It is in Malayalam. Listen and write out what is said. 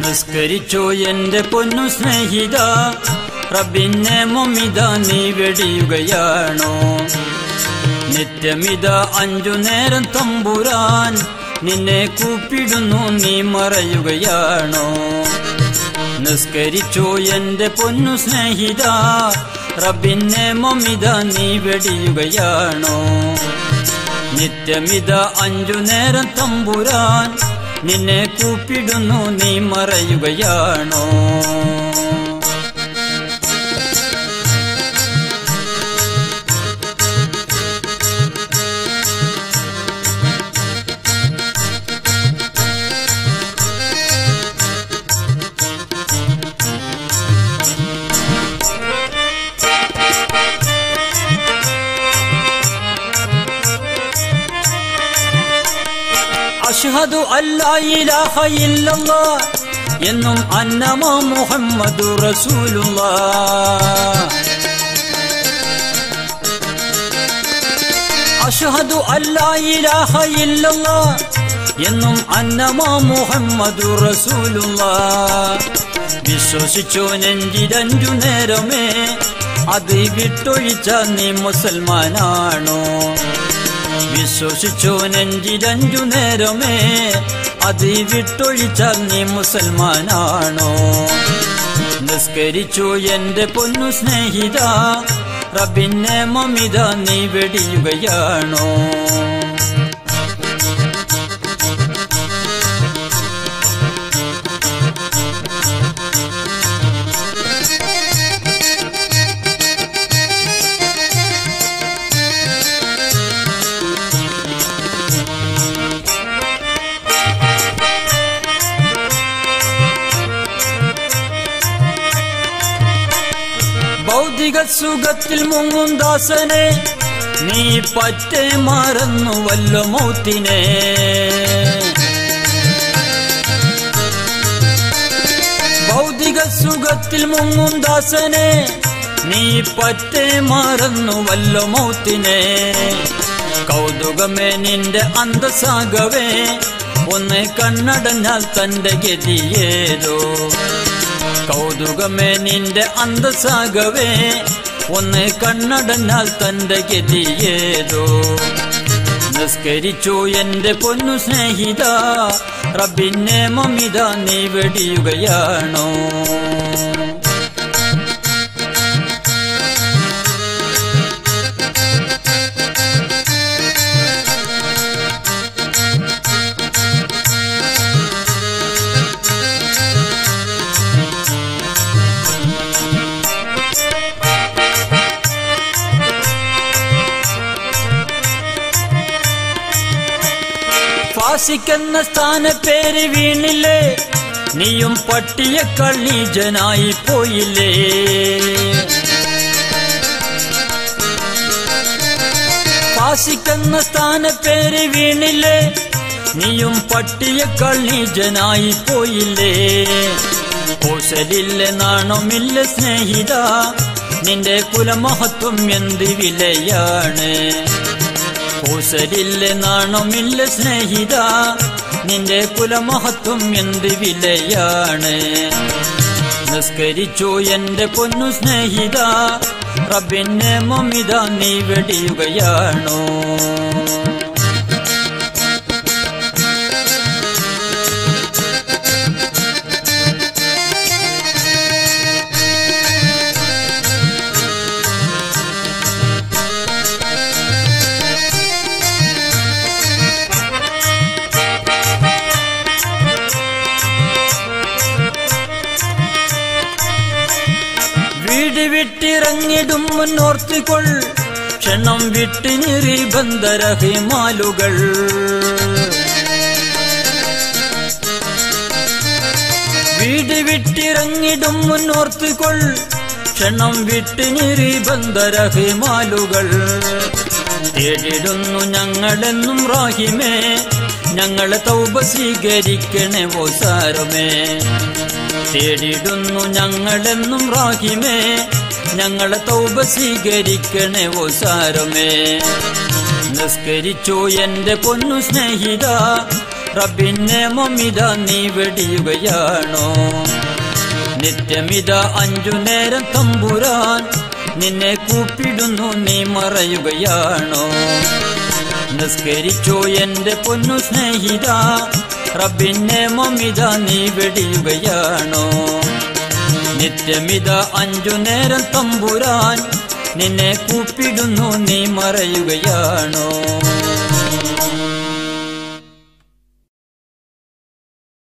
നിസ്കരിച്ചോ എന്റെ പൊന്നു സ്നേഹിത റബ്ബിനെ മൊമിത നീ വെടിയുകയാണോ നിത്യമിത അഞ്ചു നേരം തമ്പുരാൻ നിന്നെ കൂപ്പിടുന്നു നീ മറയുകയാണോ നിസ്കരിച്ചോ എന്റെ പൊന്നു സ്നേഹിത റബ്ബിനെ മൊമിത നീ വെടിയുകയാണോ നിത്യമിത അഞ്ചു നേരം തമ്പുരാൻ നിന്നെ കൂപ്പിടുന്നു നീ മറയുകയാണോ അഷ്ഹദു അല്ലാ ഇലാഹ ഇല്ലല്ലാ എന്നും അന്നമ മുഹമ്മദു റസൂലുള്ളാ അഷ്ഹദു അല്ലാ ഇലാഹ ഇല്ലല്ലാ എന്നും അന്നമ മുഹമ്മദു റസൂലുള്ളാ വിശ്വസിച്ചു നെഞ്ചിരഞ്ചു നേരമേ അത് വിട്ടൊഴിച്ച നീ മുസൽമാനാണോ വിശ്വസിച്ചു നെഞ്ചിരഞ്ചു നേരമേ അത് വിട്ടൊഴിച്ചാൽ നീ മുസൽമാനാണോ നിസ്കരിച്ചു എന്റെ പൊന്നു സ്നേഹിത റബിന്നെ മമിത നീ വെടിയുകയാണോ ഭൗതിക സുഖത്തിൽ മുങ്ങും ദാസനെ നീ പറ്റേ മറന്നു വല്ലോ മൗത്തിനെ ഭൗതിക സുഖത്തിൽ മുങ്ങും ദാസനെ നീ പറ്റേ മറന്നു വല്ലോ മൗത്തിനെ കൗതുകമേ നിന്റെ അന്തസാകവേ ഒന്ന് കണ്ണടഞ്ഞാൽ തന്റെ ഗതിയേതോ കൗതുകമേ നിന്റെ അന്തസാകവേ ഒന്ന് കണ്ണടഞ്ഞാൽ തന്റെ ഗതിയേതോ നിസ്കരിച്ചു എന്റെ പൊന്നു സ്നേഹിത റബ്ബിനെ മമിത നീ വെടിയുകയാണോ ഫാസിക്കെന്ന സ്ഥാന പേര് വീണില്ലേ നീയും പട്ടിയെ കള്ളീജനായി പോയില്ലേ ഫാസിക്കെന്ന സ്ഥാന പേര് വീണില്ലേ നീയും പട്ടിയെ കള്ളീജനായി പോയില്ലേ കോശലില്ല നാണമില്ല സ്നേഹിത നിന്റെ കുലമഹത്വം എന്ത് വിലയാണ് കൂസലില്ല നാണമില്ല സ്നേഹിത നിന്റെ കുലമഹത്വം എന്ത് വിലയാണ് നിസ്കരിച്ചു എന്റെ പൊന്നു സ്നേഹിത റബ്ബിനെ മമിത നീ വെടിയുകയാണോ വീട് വിട്ടിറങ്ങിടും മുന്നോർത്തുകൊൾ ക്ഷണം വിട്ടിനിറി ബന്ധരഹിമാലുകൾ വീട് വിട്ടിറങ്ങിടും മുന്നോർത്തുകൊൾ ക്ഷണം വിട്ടിനിറി ബന്ധരഹിമാലുകൾ തേടിടുന്നു ഞങ്ങളെന്നും റാഹിമേ ഞങ്ങളെ തൗബ സ്വീകരിക്കണേ ഓസാരമേ തേടിടുന്നു ഞങ്ങളെന്നും റാഹിമേ ഞങ്ങളെ തൗബ സ്വീകരിക്കണേ ഓസാരമേ നിസ്കരിച്ചു എന്റെ പൊന്നു സ്നേഹിത റബ്ബിന്നെ മമിത നീ വെടിയുകയാണോ നിത്യമിത അഞ്ചു നേരം തമ്പുരാൻ നിന്നെ കൂപ്പിടുന്നു നീ മറയുകയാണോ നിസ്കരിച്ചോ എന്റെ പൊന്നു സ്നേഹിത റബ്ബിന്നെ മമിത നീ വെടിയുകയാണോ നിത്യമിത അഞ്ചു നേരം തമ്പുരാൻ നിന്നെ കൂപ്പിടുന്നു നീ മറയുകയാണോ